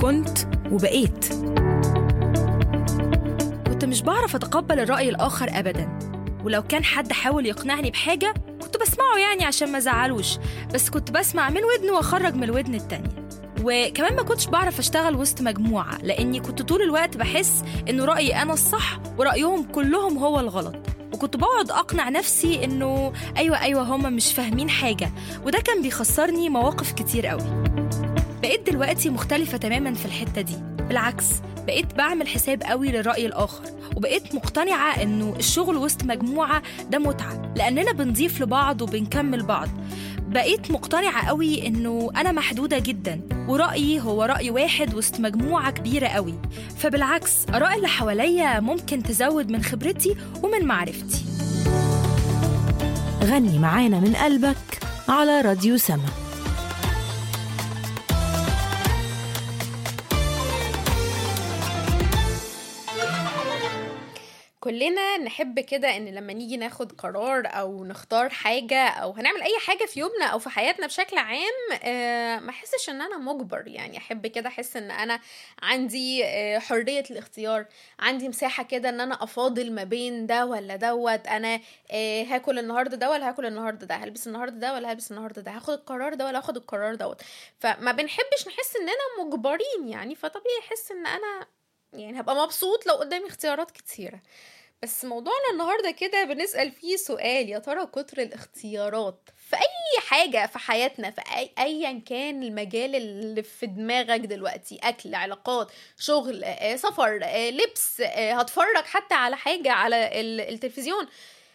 كنت وبقيت كنت مش بعرف أتقبل الرأي الآخر أبدا ولو كان حد حاول يقنعني بحاجة كنت بسمعه يعني عشان ما زعلوش بس كنت بسمع من ودن وأخرج من الودن التانية وكمان ما كنتش بعرف أشتغل وسط مجموعة لأني كنت طول الوقت بحس إنه رأيي أنا الصح ورأيهم كلهم هو الغلط وكنت بقعد أقنع نفسي إنه أيوة أيوة هما مش فاهمين حاجة وده كان بيخسرني مواقف كتير قوي بقيت دلوقتي مختلفة تماما في الحتة دي بالعكس بقيت بعمل حساب قوي للرأي الآخر وبقيت مقتنعة إنه الشغل وسط مجموعة ده متعة لأننا بنضيف لبعض وبنكمل بعض بقيت مقتنعة قوي إنه أنا محدودة جدا ورأيي هو رأي واحد وسط مجموعة كبيرة قوي فبالعكس آراء اللي حواليا ممكن تزود من خبرتي ومن معرفتي غني معانا من قلبك على راديو سما كلنا نحب كده ان لما نيجي ناخد قرار او نختار حاجة او هنعمل اي حاجة في يومنا او في حياتنا بشكل عام آه، ما احسش ان انا مجبر يعني احب كده احس ان انا عندي آه، حرية الاختيار عندي مساحة كده ان انا افاضل ما بين ده ولا دوت انا آه، هاكل النهاردة ده ولا هاكل النهاردة ده هلبس النهاردة ده ولا هلبس النهاردة ده هاخد القرار ده ولا هاخد القرار دوت فما بنحبش نحس اننا مجبرين يعني فطبيعي احس ان انا يعني هبقى مبسوط لو قدامي اختيارات كتيرة بس موضوعنا النهارده كده بنسأل فيه سؤال يا ترى كتر الاختيارات في أي حاجة في حياتنا في أي أيا كان المجال اللي في دماغك دلوقتي أكل علاقات شغل آه، سفر آه، لبس آه، هتفرج حتى على حاجة على ال- التلفزيون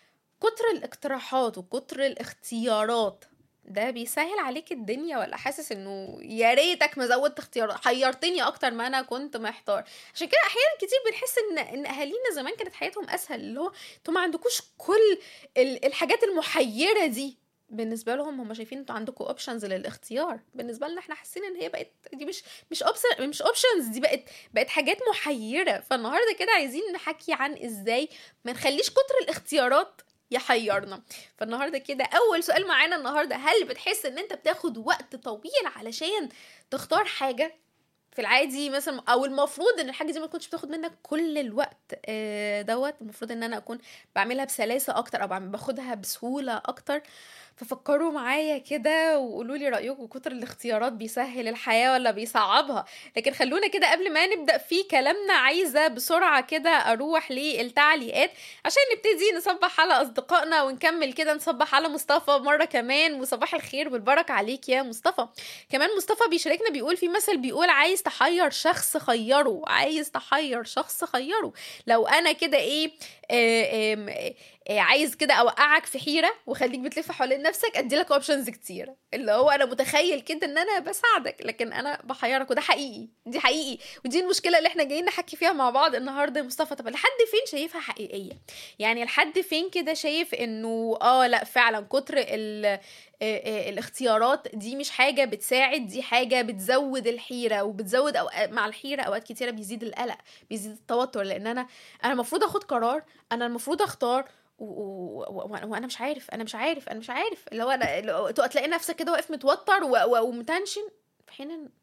كتر الاقتراحات وكتر الاختيارات ده بيسهل عليك الدنيا ولا حاسس انه يا ريتك ما زودت اختيارات حيرتني اكتر ما انا كنت محتار عشان كده احيانا كتير بنحس ان ان اهالينا زمان كانت حياتهم اسهل اللي هو انتوا ما عندكوش كل ال- الحاجات المحيره دي بالنسبه لهم هم شايفين انتوا عندكم اوبشنز للاختيار بالنسبه لنا احنا حاسين ان هي بقت دي مش مش اوبشن مش اوبشنز دي بقت بقت حاجات محيره فالنهارده كده عايزين نحكي عن ازاي ما نخليش كتر الاختيارات يحيرنا فالنهارده كده اول سؤال معانا النهارده هل بتحس ان انت بتاخد وقت طويل علشان تختار حاجه في العادي مثلا او المفروض ان الحاجه دي ما تكونش بتاخد منك كل الوقت آه، دوت المفروض ان انا اكون بعملها بسلاسه اكتر او بعمل- باخدها بسهوله اكتر ففكروا معايا كده وقولوا لي رايكم كتر الاختيارات بيسهل الحياه ولا بيصعبها لكن خلونا كده قبل ما نبدا في كلامنا عايزه بسرعه كده اروح للتعليقات عشان نبتدي نصبح على اصدقائنا ونكمل كده نصبح على مصطفى مره كمان وصباح الخير والبركه عليك يا مصطفى كمان مصطفى بيشاركنا بيقول في مثل بيقول عايز تحير شخص خيره عايز تحير شخص خيره لو انا كده ايه آه، آم، آه، آه، عايز كده اوقعك في حيره وخليك بتلف حوالين نفسك ادي لك اوبشنز كتير اللي هو انا متخيل كده ان انا بساعدك لكن انا بحيرك وده حقيقي دي حقيقي ودي المشكله اللي احنا جايين نحكي فيها مع بعض النهارده يا مصطفى طب لحد فين شايفها حقيقيه يعني لحد فين كده شايف انه اه لا فعلا كتر ال آه، آه، الاختيارات دي مش حاجه بتساعد دي حاجه بتزود الحيره وبتزود أوقات مع الحيره اوقات كتيره بيزيد القلق بيزيد التوتر لان انا انا المفروض اخد قرار انا المفروض اختار و- و- و- وانا مش عارف انا مش عارف انا مش عارف اللي هو انا اللي هو تلاقي نفسك كده واقف متوتر و- و- ومتنشن في حين إن